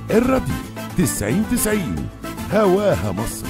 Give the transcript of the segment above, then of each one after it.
الراديو 90 90 هواها مصر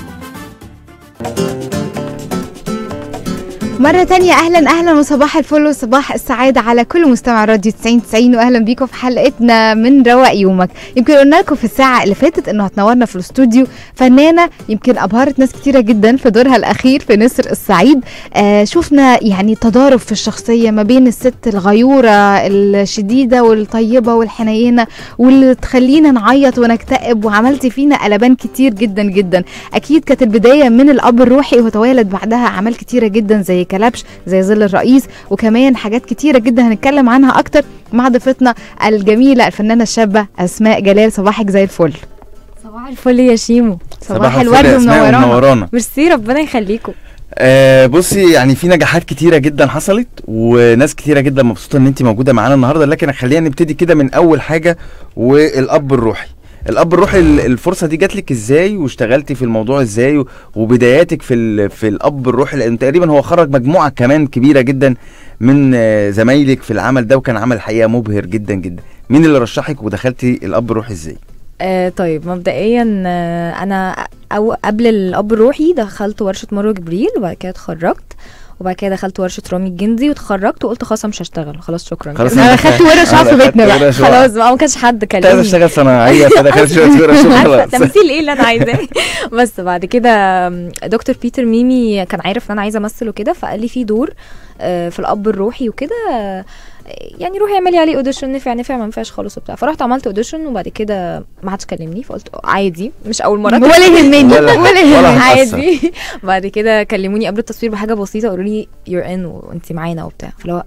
مرة تانية أهلا أهلا وصباح الفل وصباح السعادة على كل مستمع راديو 90 90 وأهلا بيكم في حلقتنا من رواق يومك يمكن قلنا لكم في الساعة اللي فاتت إنه هتنورنا في الاستوديو فنانة يمكن أبهرت ناس كتيرة جدا في دورها الأخير في نسر الصعيد آه شفنا يعني تضارب في الشخصية ما بين الست الغيورة الشديدة والطيبة والحنينة واللي تخلينا نعيط ونكتئب وعملتي فينا قلبان كتير جدا جدا أكيد كانت البداية من الأب الروحي وتوالد بعدها أعمال كتيرة جدا زي كلبش زي ظل الرئيس وكمان حاجات كتيرة جدا هنتكلم عنها أكتر مع ضيفتنا الجميلة الفنانة الشابة أسماء جلال صباحك زي الفل صباح الفل يا شيمو صباح الفل الورد يا أسماء ومنورانا ومنورانا ميرسي ربنا يخليكم آه بصي يعني في نجاحات كتيرة جدا حصلت وناس كتيرة جدا مبسوطة ان انت موجودة معانا النهاردة لكن خلينا نبتدي كده من اول حاجة والاب الروحي الاب الروحي ال- الفرصة دي جات لك ازاي واشتغلتي في الموضوع ازاي و- وبداياتك في ال- في الاب الروحي لان تقريبا هو خرج مجموعة كمان كبيرة جدا من آه، زمايلك في العمل ده وكان عمل حقيقة مبهر جدا جدا مين اللي رشحك ودخلتي الاب الروحي ازاي آه طيب مبدئيا آه انا أو قبل الاب الروحي دخلت ورشه مروه جبريل وبعد كده اتخرجت وبعد كده دخلت ورشه رامي الجندي واتخرجت وقلت خلاص أنا مش هشتغل خلاص شكرا خلاص كده. أنا خدت ورش أهو في أنا بيتنا خدت بقى. ورش بقى. خلاص بقى ما كانش حد كنت عايز كلمني اشتغل صناعية فدخلت شوية ورش عارفه وخلاص تمثيل ايه اللي انا عايزاه بس بعد كده آم، دكتور بيتر ميمي كان عارف ان انا عايزه امثل وكده فقال لي في دور آه، في الاب الروحي وكده آه، يعني روحي اعملي عليه اوديشن نفع نفع ما نفعش خالص وبتاع فرحت عملت اوديشن وبعد كده ما حدش كلمني فقلت عادي مش اول مره ولا يهمني ولا- ولا ولا يهمني هتأثر. عادي بعد كده كلموني قبل التصوير بحاجه بسيطه قالوا لي يور ان وانت معانا وبتاع فلو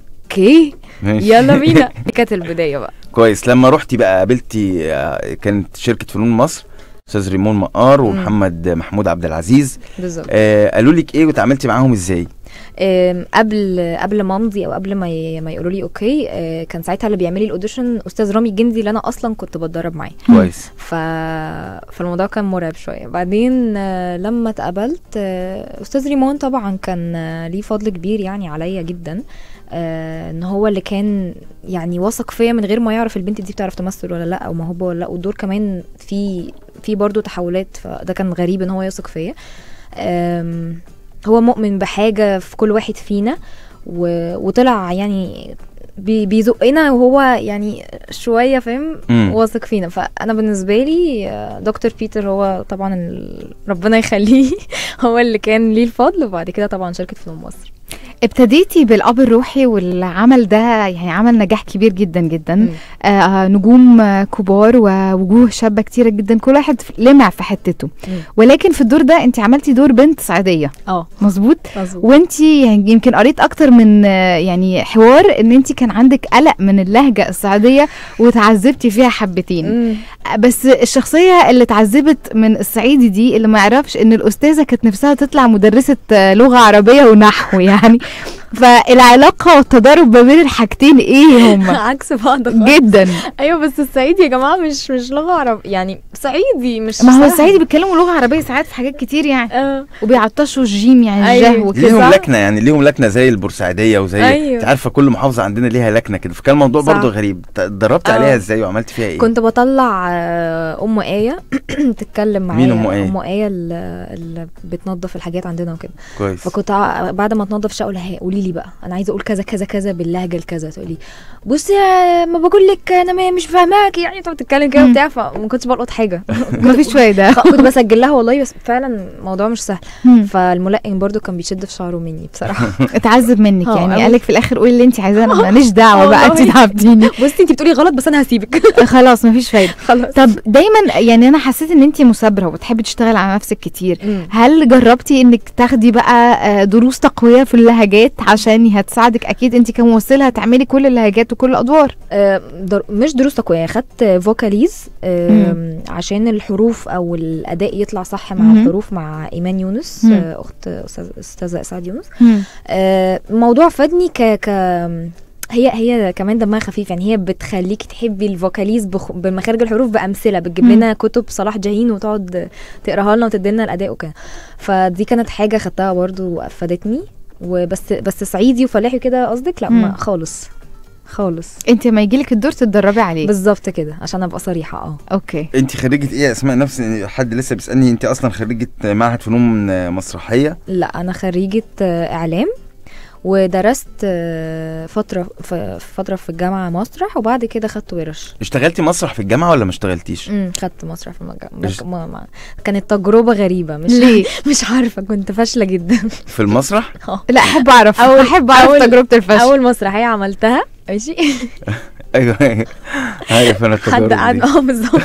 اوكي ماشي. يلا بينا دي كانت البدايه بقى كويس لما رحتي بقى قابلتي آه، كانت شركه فنون مصر استاذ ريمون مقار ومحمد محمود عبد العزيز بالظبط آه قالوا لك ايه وتعاملتي معاهم ازاي آم، قبل قبل ما امضي او قبل ما ي- ما يقولوا لي اوكي آه، كان ساعتها اللي بيعمل لي الاوديشن استاذ رامي الجندي اللي انا اصلا كنت بتدرب معاه كويس ف... فالموضوع كان مرعب شويه بعدين آه، لما اتقابلت آه، استاذ ريمون طبعا كان آه، ليه فضل كبير يعني عليا جدا آه، ان هو اللي كان يعني واثق فيا من غير ما يعرف البنت دي بتعرف تمثل ولا لا او موهوبه ولا لا والدور كمان في في برضه تحولات فده كان غريب ان هو يثق فيا آم، هو مؤمن بحاجه في كل واحد فينا و... وطلع يعني بي... بيزقنا وهو يعني شويه فاهم مم. واثق فينا فانا بالنسبه لي آه، دكتور بيتر هو طبعا ال... ربنا يخليه هو اللي كان ليه الفضل وبعد كده طبعا شركه فنون مصر ابتديتي بالاب الروحي والعمل ده يعني عمل نجاح كبير جدا جدا مم. آه نجوم آه، كبار ووجوه شابه كتيره جدا كل واحد في- لمع في حتته مم. ولكن في الدور ده انت عملتي دور بنت صعيديه اه مظبوط مظبوط وانت يعني يمكن قريت اكتر من آه، يعني حوار ان انت كان عندك قلق من اللهجه الصعيديه وتعذبتي فيها حبتين مم. بس الشخصيه اللي اتعذبت من الصعيدي دي اللي ما يعرفش ان الاستاذه كانت نفسها تطلع مدرسه آه، لغه عربيه ونحو يعني فالعلاقه والتضارب ما بين الحاجتين ايه هم عكس بعض خالص. جدا ايوه بس الصعيدي يا جماعه مش مش لغه عرب يعني صعيدي مش ما هو سهل. الصعيدي بيتكلموا لغه عربيه ساعات في حاجات كتير يعني اه وبيعطشوا الجيم يعني أيوة. الجه وكده ليهم صح. لكنه يعني ليهم لكنه زي البورسعيديه وزي أيوة. انت عارفه كل محافظه عندنا ليها لكنه كده فكان الموضوع صح. برضو غريب ت- اتدربتي آه. عليها ازاي وعملتي فيها ايه كنت بطلع آه، ام ايه تتكلم معايا مين أم آية؟ ام ايه اللي اللي بتنظف الحاجات عندنا وكده كويس فكنت ع- بعد ما تنظف الشقه اقول لها قولي لي بقى انا عايزه اقول كذا كذا كذا باللهجه الكذا تقولي بصي يا- ما بقول لك انا ما- مش فاهماك يعني تقعد تتكلم كده مم. وبتاع فما كنتش بلقط حاجه مفيش فايده خ- كنت بسجل لها والله بس فعلا الموضوع مش سهل مم. فالملقن برضو كان بيشد في شعره مني بصراحه اتعذب منك اه، يعني أوي. قالك في الاخر قولي اللي انت عايزاه انا ماليش دعوه بقى انت والله. تعبتيني بصي انت بتقولي غلط بس انا هسيبك خلاص مفيش فايده خلاص طب دايما يعني انا حسيت ان انت مثابره وبتحبي تشتغلي على نفسك كتير مم. هل جربتي انك تاخدي بقى آه، دروس تقويه في اللهجات عشان هتساعدك اكيد انت كممثله هتعملي كل اللهجات وكل الادوار آه، در... مش دروس تقويه خدت فوكاليز عشان الحروف او الاداء يطلع صح مع مم. الحروف مع ايمان يونس مم. آه، اخت استاذ استاذه اسعاد يونس آه، الموضوع فادني ك ك هي هي كمان دمها خفيف يعني هي بتخليكي تحبي الفوكاليز بخ... بمخارج الحروف بامثله بتجيب مم. لنا كتب صلاح جاهين وتقعد تقراها لنا وتدي لنا الاداء وكده فدي كانت حاجه خدتها برضو وافادتني وبس بس صعيدي وفلاحي كده قصدك لا ما مم. خالص خالص انت ما يجيلك الدور تتدربي عليه بالظبط كده عشان ابقى صريحه اه اوكي انت خريجه ايه يا اسماء نفس حد لسه بيسالني انت اصلا خريجه معهد فنون مسرحيه لا انا خريجه آه، اعلام ودرست آه، فتره ف- فتره في الجامعه مسرح وبعد كده خدت ورش اشتغلتي مسرح في الجامعه ولا ما اشتغلتيش امم خدت مسرح في المجال مش- ما ما كانت تجربه غريبه مش ليه؟ مش عارفه كنت فاشله جدا في المسرح لا احب اعرف أول- احب اعرف أول- تجربه الفشل اول مسرحيه عملتها ماشي ايوه عارف انا حد التجارب قعد دي. اه بالظبط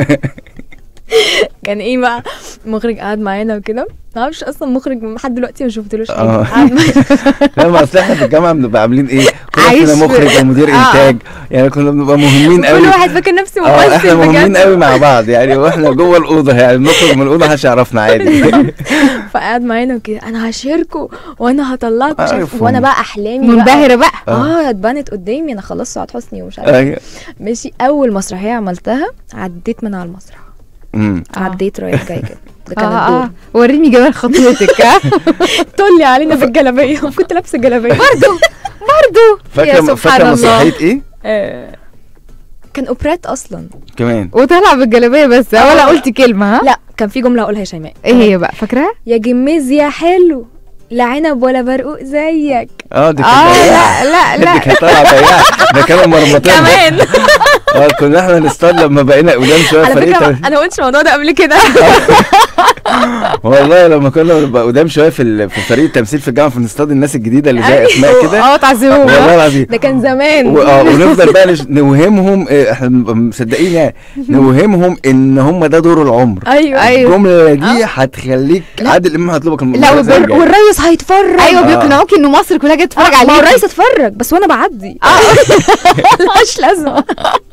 كان ايه بقى مخرج قعد معانا وكده ما اعرفش اصلا مخرج لحد دلوقتي ما شفتلوش حاجه آه. قعد معانا. لا ما اصل احنا في الجامعه بنبقى عاملين ايه كل واحد عايش فينا في- مخرج ومدير آه. انتاج يعني كنا بنبقى مهمين قوي كل واحد فاكر نفسه اه احنا ممثل مهمين بجد قوي مع بعض يعني واحنا جوه الاوضه يعني نخرج من الاوضه محدش يعرفنا عادي فقعد معانا وكده انا هشاركه وانا هطلعك مش عارف عارف وانا هم. بقى احلامي بقى منبهره بقى اه اتبنت قدامي انا خلاص سعاد حسني ومش عارف أيوة. ماشي اول مسرحيه عملتها عديت من على المسرح أمم. آه. عديت رايح جاي كده ده كان اه الدور اه وريني جمال خطوتك ها طلي علينا بالجلابيه كنت لابسه جلابيه برضه برضه يا فاكره سبحان فاكره الله. مسرحيه ايه آه، كان اوبريت اصلا كمان وطالعه بالجلابيه بس ولا آه. قلت كلمه ها لا كان في جمله اقولها يا شيماء ايه هي بقى فاكراها يا جميز يا حلو لا عنب ولا برقوق زيك اه دي كانت اه بياعة. لا لا دي لا كانت طالعه بياعة ده كانوا مرمطين كمان اه كنا احنا نصطاد لما بقينا قدام شويه على فريق فكره تم- انا ما قلتش الموضوع ده قبل كده والله لما كنا بنبقى قدام شويه في ال- في فريق التمثيل في الجامعه فنصطاد الناس الجديده اللي زي اسماء كده اه تعزموهم والله العظيم ده كان زمان و- اه ونفضل بقى نش- نوهمهم إيه، احنا بنبقى مصدقين يعني نوهمهم ان هم ده دور العمر ايوه أيوة. الجمله دي هتخليك عادل امام هطلبك لا المسلسل وبر- الجاي. والريس هيتفرج ايوه آه. بيقنعوكي ان مصر كلها جايه تتفرج ما هو عليك الريس اتفرج بس وانا بعدي مش لازمه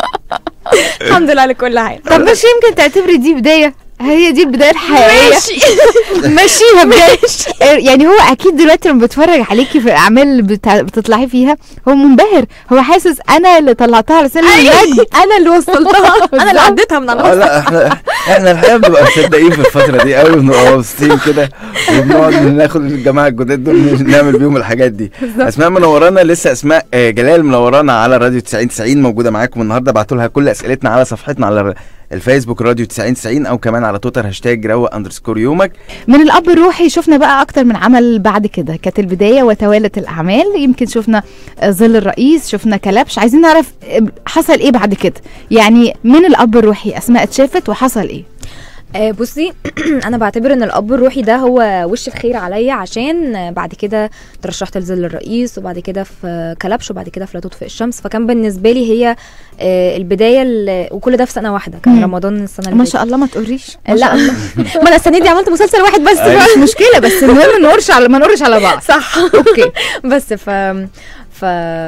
الحمد لله على كل حال طب مش يمكن تعتبري دي بدايه هي دي البدايه الحقيقيه ماشي مشيها بدايه يعني هو اكيد دلوقتي لما بيتفرج عليكي في الاعمال اللي بتاع- بتطلعي فيها هو منبهر هو حاسس انا اللي طلعتها على سن المجد انا اللي وصلتها انا اللي عديتها من على اه لا احنا احنا الحقيقه بنبقى مصدقين في الفتره دي قوي بنبقى مبسوطين كده وبنقعد ناخد الجماعه الجداد دول نعمل بيهم الحاجات دي اسماء منورانا لسه اسماء آه، جلال منورانا على راديو 90 90 موجوده معاكم النهارده ابعتوا لها كل اسئلتنا على صفحتنا على الفيسبوك راديو 90 90 او كمان على تويتر هاشتاج روق اندرسكور يومك من الاب الروحي شفنا بقى اكتر من عمل بعد كده كانت البدايه وتوالت الاعمال يمكن شفنا آه، ظل الرئيس شفنا كلبش عايزين نعرف آه، حصل ايه بعد كده يعني من الاب الروحي اسماء اتشافت وحصل ايه آه، بصي انا بعتبر ان الاب الروحي ده هو وش الخير عليا عشان آه، بعد كده ترشحت لظل الرئيس وبعد كده في كلبش وبعد كده في لا تطفئ الشمس فكان بالنسبه لي هي آه، البدايه ال- وكل ده في سنه واحده كان مم. رمضان السنه اللي ما فاتت. شاء الله ما تقوليش ما لا شاء الله. ما انا السنه دي عملت مسلسل واحد بس بقى. مش مشكله بس المهم نقرش على ما نقرش على بعض صح اوكي بس ف ف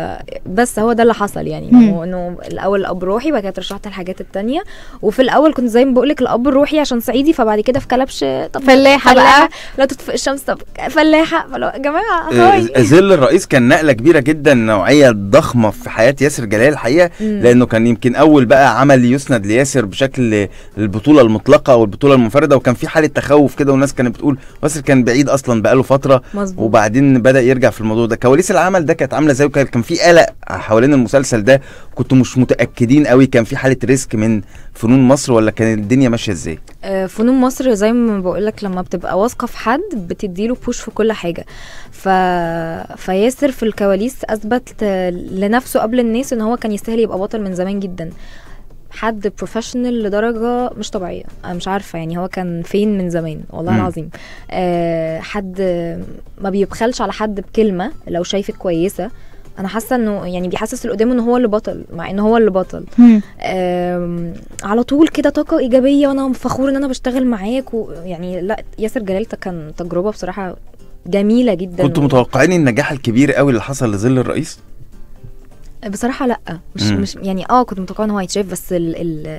بس هو ده اللي حصل يعني مم. انه انه الاول الاب الروحي بعد كده ترشحت الحاجات التانية وفي الاول كنت زي ما بقول لك الاب الروحي عشان صعيدي فبعد كده في كلبش طب فلاحة بقى. فلاحة لا تطفئ الشمس طب فلاحه فلو يا جماعه آه، هاي ظل الرئيس كان نقله كبيره جدا نوعيه ضخمه في حياه ياسر جلال الحقيقه مم. لانه كان يمكن اول بقى عمل يسند لياسر بشكل البطوله المطلقه او البطوله المنفرده وكان في حاله تخوف كده والناس كانت بتقول ياسر كان بعيد اصلا بقاله فتره مظبوط وبعدين بدا يرجع في الموضوع ده كواليس العمل ده كانت عامله ازاي وكان كان في قلق حوالين المسلسل ده كنتوا مش متاكدين قوي كان في حاله ريسك من فنون مصر ولا كانت الدنيا ماشيه ازاي آه، فنون مصر زي ما بقول لك لما بتبقى واثقه في حد بتديله بوش في كل حاجه ف... فياسر في الكواليس اثبت آه، لنفسه قبل الناس ان هو كان يستاهل يبقى بطل من زمان جدا حد بروفيشنال لدرجه مش طبيعيه انا مش عارفه يعني هو كان فين من زمان والله مم. العظيم أه حد ما بيبخلش على حد بكلمه لو شايفك كويسه انا حاسه انه يعني بيحسس اللي قدامه ان هو اللي بطل مع ان هو اللي بطل آم، على طول كده طاقة إيجابية وأنا فخور إن أنا بشتغل معاك ويعني لا ياسر جلال كان تجربة بصراحة جميلة جدا كنتوا متوقعين النجاح الكبير قوي اللي حصل لظل الرئيس بصراحة لا مش مم. مش يعني اه كنت متوقعة إن هو هيتشاف بس ال ال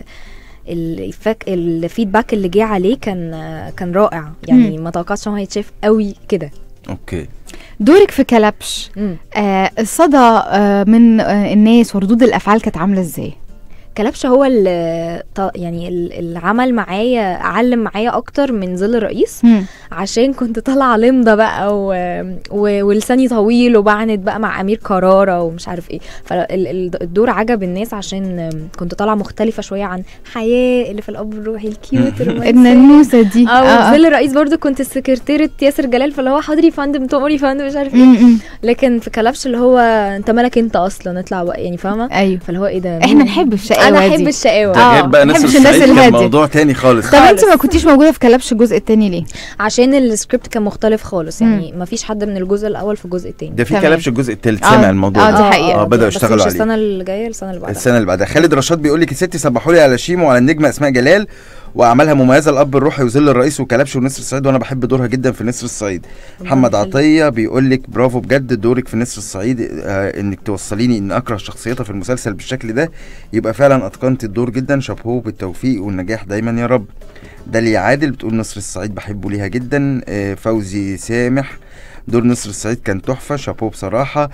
الفك الفيدباك اللي جه عليه كان كان رائع يعني ما توقعتش ان هو هيتشاف قوي كده اوكي دورك في كلبش مم. آه الصدى آه من آه الناس وردود الافعال كانت عامله ازاي كلبش هو اللي ط- يعني ال- اللي عمل معايا علم معايا اكتر من ظل الرئيس مم. عشان كنت طالعه لمضه بقى و... و... ولساني طويل وبعند بقى مع امير كراره ومش عارف ايه فالدور عجب الناس عشان كنت طالعه مختلفه شويه عن حياه اللي في الاب الروحي الكيوت الرومانسية. الننوسه دي اه آه، وظل الرئيس برضو كنت سكرتيرة ياسر جلال فاللي هو حاضر يا فندم تؤمر يا فندم مش عارف ايه مم، مم. لكن في كلبش اللي هو انت مالك انت اصلا اطلع بقى يعني فاهمه ايوه فاللي هو ايه ده احنا مين؟ نحب الشقاوه انا احب دي. الشقاوه ده آه، غير بقى ناس محبش الناس الصعيد كان الهادية. موضوع تاني خالص طب انت خالص. ما كنتيش موجوده في كلبش الجزء الثاني ليه؟ عشان السكريبت كان مختلف خالص يعني ما فيش حد من الجزء الاول في الجزء التاني ده في تمام. كلبش الجزء الثالث آه. سامع الموضوع آه، ده دي حقيقة. اه بدأوا بس يشتغلوا مش عليه السنه اللي جايه السنه اللي بعدها السنه اللي بعدها خالد رشاد بيقول لك يا ستي صبحوا لي على شيمو وعلى النجمه اسماء جلال واعمالها مميزه الاب الروحي وظل الرئيس وكلبش ونسر الصعيد وانا بحب دورها جدا في نسر الصعيد محمد يخليك. عطيه بيقول لك برافو بجد دورك في نسر الصعيد آه انك توصليني ان اكره شخصيتها في المسلسل بالشكل ده يبقى فعلا اتقنت الدور جدا شابوه بالتوفيق والنجاح دايما يا رب داليا عادل بتقول نصر الصعيد بحبه ليها جدا آه فوزي سامح دور نصر الصعيد كان تحفه شابوه بصراحه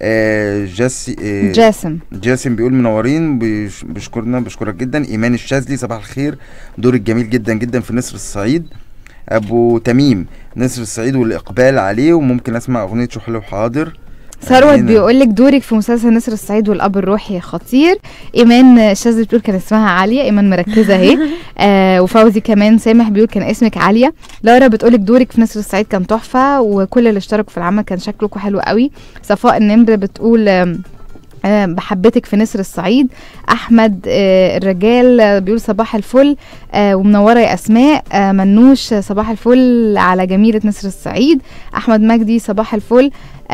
آه جاسي آه جاسم جاسم بيقول منورين بيش- بشكرنا بشكرك جدا ايمان الشاذلي صباح الخير دورك جميل جدا جدا في نسر الصعيد ابو تميم نسر الصعيد والاقبال عليه وممكن اسمع اغنيه شو حلو حاضر ثروت أمينة. بيقول لك دورك في مسلسل نسر الصعيد والاب الروحي خطير ايمان شاذلي بتقول كان اسمها عاليه ايمان مركزه اهي آه وفوزي كمان سامح بيقول كان اسمك عاليه لارا بتقول لك دورك في نسر الصعيد كان تحفه وكل اللي اشتركوا في العمل كان شكلكم حلو قوي صفاء النمر بتقول آم، آه، بحبتك في نسر الصعيد احمد آه، الرجال آه، بيقول صباح الفل آه، ومنوره يا اسماء آه، منوش آه، صباح الفل على جميله نسر الصعيد احمد مجدي صباح الفل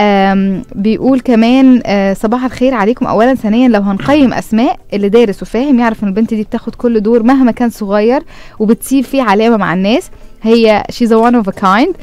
آم، بيقول كمان آه، صباح الخير عليكم اولا ثانيا لو هنقيم اسماء اللي دارس وفاهم يعرف ان البنت دي بتاخد كل دور مهما كان صغير وبتسيب فيه علامه مع الناس هي شيز وان اوف كايند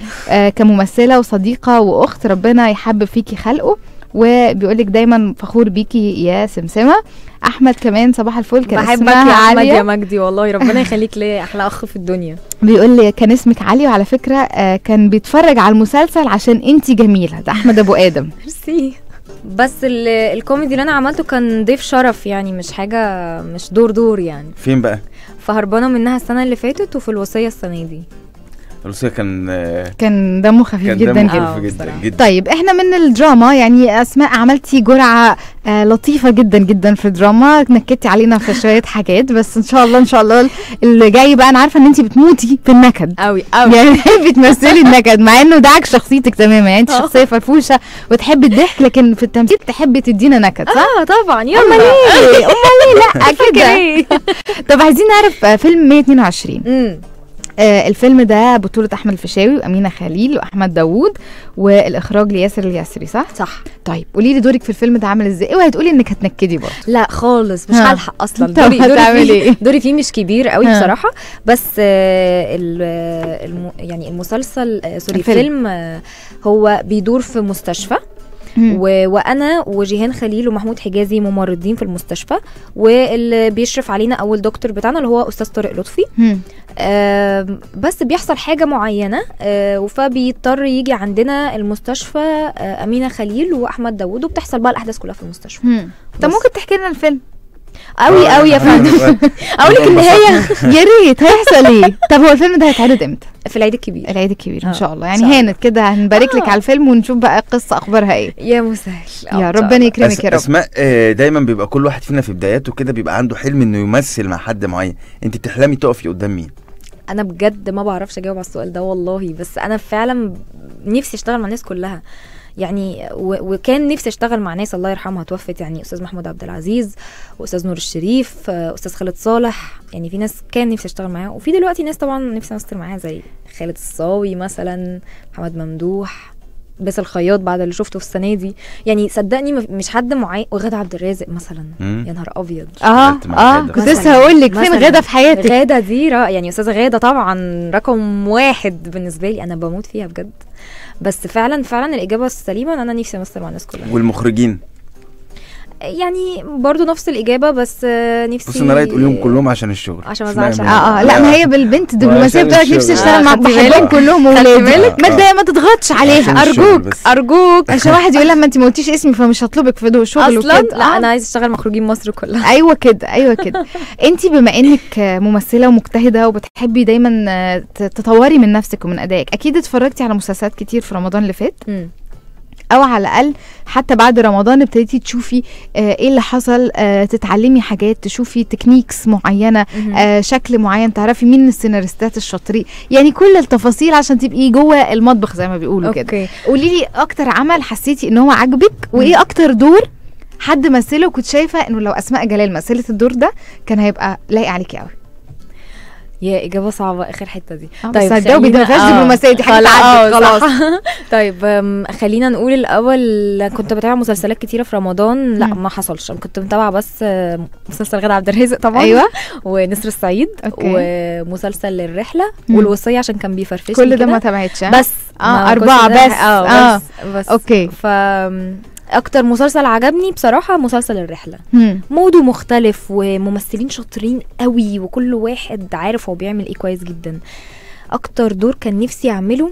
كممثله وصديقه واخت ربنا يحبب فيكي خلقه وبيقولك دايما فخور بيكي يا سمسمه احمد كمان صباح الفل كان بحبك اسمها يا احمد عالية. يا مجدي والله ربنا يخليك ليا احلى اخ في الدنيا بيقول لي كان اسمك علي وعلى فكره آه، كان بيتفرج على المسلسل عشان انتي جميله ده احمد ابو ادم ميرسي بس ال- الكوميدي اللي انا عملته كان ضيف شرف يعني مش حاجه مش دور دور يعني فين بقى فهربانه منها السنه اللي فاتت وفي الوصيه السنه دي روسيا كان آه، كان دمه خفيف كان جدا دمه جدا آه، خفيف جدا بصراحة. جدا طيب احنا من الدراما يعني اسماء عملتي جرعه آه لطيفه جدا جدا في الدراما نكدتي علينا في شويه حاجات بس ان شاء الله ان شاء الله اللي جاي بقى انا عارفه ان انت بتموتي في النكد قوي قوي يعني بتحبي تمثلي النكد مع انه ده عكس شخصيتك تماما يعني انت آه. شخصيه فرفوشه وتحبي الضحك لكن في التمثيل تحبي تدينا نكد صح؟ اه طبعا يلا امال ايه؟ امال ايه؟ لا فاكر كده ايه طب عايزين نعرف آه، فيلم 122 امم آه الفيلم ده بطولة أحمد الفيشاوي وأمينة خليل وأحمد داوود والإخراج لياسر الياسري صح؟ صح طيب قولي لي دورك في الفيلم ده عامل ازاي؟ اوعي تقولي انك هتنكدي برضه لا خالص مش ها. هلحق اصلا طب دوري دوري هتعملي فيه ايه؟ دوري فيه مش كبير قوي ها. بصراحه بس آه، ال- آه، الم يعني المسلسل آه، سوري الفيلم. الفيلم آه، هو بيدور في مستشفى و... وانا وجيهان خليل ومحمود حجازي ممرضين في المستشفى واللي بيشرف علينا اول دكتور بتاعنا اللي هو استاذ طارق لطفي مم. آم، بس بيحصل حاجه معينه آه، فبيضطر يجي عندنا المستشفى آه، امينه خليل واحمد داوود وبتحصل بقى الاحداث كلها في المستشفى مم. طب بس. ممكن تحكي لنا الفيلم؟ قوي آه، قوي يا فندم اقول لك النهايه يا ريت هيحصل ايه؟ طب هو الفيلم ده هيتعرض امتى؟ في العيد الكبير العيد الكبير ان آه، شاء الله إن يعني شاء الله. هانت كده هنبارك لك آه. على الفيلم ونشوف بقى القصه اخبارها ايه يا مسهل يا ربنا يكرمك أس- يا رب اسماء آه، دايما بيبقى كل واحد فينا في بداياته كده بيبقى عنده حلم انه يمثل مع حد معين انت بتحلمي تقفي قدام مين انا بجد ما بعرفش اجاوب على السؤال ده والله بس انا فعلا نفسي اشتغل مع الناس كلها يعني و- وكان نفسي اشتغل مع ناس الله يرحمها توفت يعني استاذ محمود عبد العزيز واستاذ نور الشريف آه، استاذ خالد صالح يعني في ناس كان نفسي اشتغل معاها وفي دلوقتي ناس طبعا نفسي امثل معاها زي خالد الصاوي مثلا محمد ممدوح باسل الخياط بعد اللي شفته في السنه دي يعني صدقني مف- مش حد معين وغادة عبد الرازق مثلا مم. يا نهار ابيض اه اشتغلت مع اه غادة. كنت مثلاً- لسه هقول لك فين مثلاً غدا في حياتك غادة دي را يعني استاذه غادة طبعا رقم واحد بالنسبه لي انا بموت فيها بجد بس فعلا فعلا الاجابه السليمه ان انا نفسي امثل مع الناس كلها والمخرجين يعني برضو نفس الاجابه بس آه، نفسي بص انا رايي تقوليهم كلهم عشان الشغل عشان ما اسمعي أزعلش مني. اه اه لا ما هي بالبنت الدبلوماسيه وعشان بتقولك نفسي الشغل. اشتغل آه، مع خدتي بحبهم بالك؟ كلهم خدتي ولادي بالك؟ ما آه. تضايق- ما تضغطش عليها عشان الشغل ارجوك بس. ارجوك عشان واحد يقول لها ما انت ما قلتيش اسمي فمش هطلبك في دول شغل اصلا وكده لا آه. انا عايز اشتغل مخرجين مصر كلها ايوه كده ايوه كده انت بما انك ممثله ومجتهده وبتحبي دايما آه، ت- تطوري من نفسك ومن ادائك اكيد اتفرجتي على مسلسلات كتير في رمضان اللي فات مم. او على الاقل حتى بعد رمضان ابتديتي تشوفي آه، ايه اللي حصل آه، تتعلمي حاجات تشوفي تكنيكس معينه مهم. آه، شكل معين تعرفي مين السيناريستات الشاطرين يعني كل التفاصيل عشان تبقي جوه المطبخ زي ما بيقولوا كده اوكي قولي لي اكتر عمل حسيتي ان هو عاجبك وايه اكتر دور حد مثله وكنت شايفه انه لو اسماء جلال مثلت الدور ده كان هيبقى لايق عليكي قوي يا اجابه صعبه اخر حته دي آه، بس هتجاوبي ده ما خلينا- فيهاش آه، دبلوماسيه دي حاجه خلاص تعدي خلاص خلاص طيب أم، خلينا نقول الاول كنت بتابع مسلسلات كتيره في رمضان لا مم. ما حصلش أنا كنت متابعه بس آه، مسلسل غادة عبد الرازق طبعا ايوه ونسر الصعيد أوكي. ومسلسل الرحله مم. والوصيه عشان كان بيفرفشني كل ده كده. ما تابعتش ها؟ بس اه ما اربعه كنتش ده- بس اه بس, بس اوكي ف اكتر مسلسل عجبني بصراحه مسلسل الرحله هم. موده مختلف وممثلين شاطرين قوي وكل واحد عارف هو بيعمل ايه كويس جدا اكتر دور كان نفسي اعمله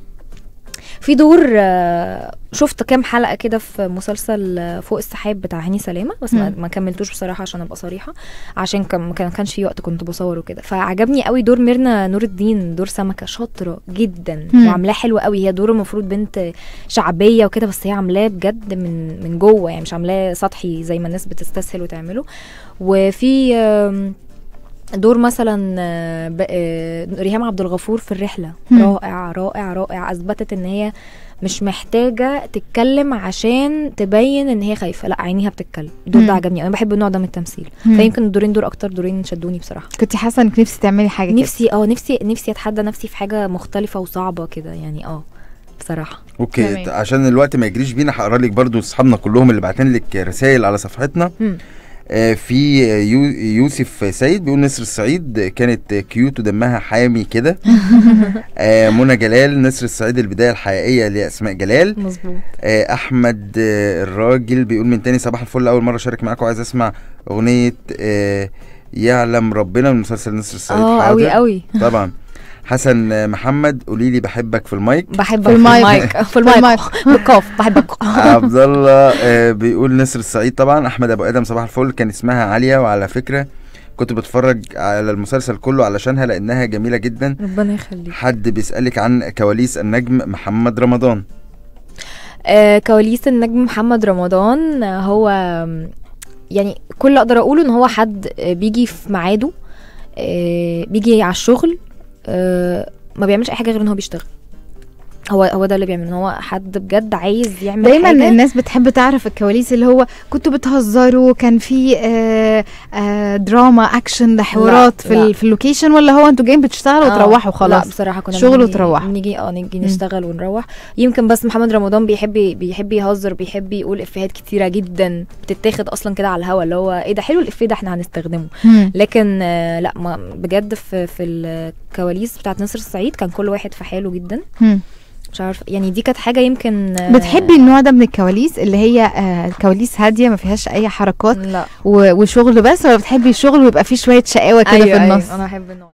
في دور آه، شفت كام حلقه كده في مسلسل آه، فوق السحاب بتاع هاني سلامه بس ما, مم. ما كملتوش بصراحه عشان ابقى صريحه عشان كان ما كان- كانش في وقت كنت بصور وكده فعجبني قوي دور ميرنا نور الدين دور سمكه شاطره جدا مم. وعاملاه حلو قوي هي دور المفروض بنت شعبيه وكده بس هي عاملاه بجد من من جوه يعني مش عاملاه سطحي زي ما الناس بتستسهل وتعمله وفي آم، دور مثلا آه، ب- آه، ريهام عبد الغفور في الرحله مم. رائع رائع رائع اثبتت ان هي مش محتاجه تتكلم عشان تبين ان هي خايفه لا عينيها بتتكلم الدور مم. ده عجبني انا بحب النوع ده من التمثيل مم. فيمكن الدورين دول اكتر دورين شدوني بصراحه كنت حاسه انك نفسي تعملي حاجه كده نفسي اه نفسي نفسي اتحدى نفسي في حاجه مختلفه وصعبه كده يعني اه بصراحه اوكي تمام. ت- عشان الوقت ما يجريش بينا هقرا لك برضو اصحابنا كلهم اللي باعتين لك رسائل على صفحتنا مم. آه، في يو يوسف سيد بيقول نسر الصعيد كانت كيوت ودمها حامي كده آه، منى جلال نسر الصعيد البدايه الحقيقيه لاسماء جلال مظبوط آه، احمد آه، الراجل بيقول من تاني صباح الفل اول مره اشارك معاكم عايز اسمع اغنيه آه، يعلم ربنا من مسلسل نسر الصعيد اه حاضر. قوي قوي طبعا حسن آه، محمد قولي لي بحبك في المايك بحبك في المايك. في في المايك المايك. بالقاف بحبك عبد الله آه، بيقول نسر الصعيد طبعا احمد ابو ادم صباح الفل كان اسمها عاليه وعلى فكره كنت بتفرج على المسلسل كله علشانها لانها جميله جدا ربنا يخليك حد بيسالك عن كواليس النجم محمد رمضان آه كواليس النجم محمد رمضان آه، هو آم، يعني كل اللي اقدر اقوله ان هو حد آه، بيجي في ميعاده آه، بيجي على الشغل آه، ما بيعملش اي حاجه غير ان هو بيشتغل هو هو ده اللي بيعمل ان هو حد بجد عايز يعمل دايما حاجه الناس بتحب تعرف الكواليس اللي هو كنتوا بتهزروا كان في آه آه دراما اكشن ده حوارات في, لا. ال- في اللوكيشن ولا هو انتوا جايين بتشتغلوا آه، وتروحوا لا خلاص بصراحه كنا شغل بنيجي- وتروحوا. بنيجي اه نيجي مم. نشتغل ونروح يمكن بس محمد رمضان بيحب بيحب يهزر بيحب يقول افيهات كتيره جدا بتتاخد اصلا كده على الهوا اللي هو ايه ده حلو الافيه ده احنا هنستخدمه مم. لكن آه، لا ما بجد في في الكواليس بتاعت نصر الصعيد كان كل واحد في حاله جدا مم. مش عارفه يعني دي كانت حاجه يمكن آه، بتحبي النوع ده من الكواليس اللي هي آه كواليس هاديه ما فيهاش اي حركات لا و- وشغل بس ولا بتحبي الشغل ويبقى فيه شويه شقاوه كده أيوة في أيوة، النص انا بحب النوع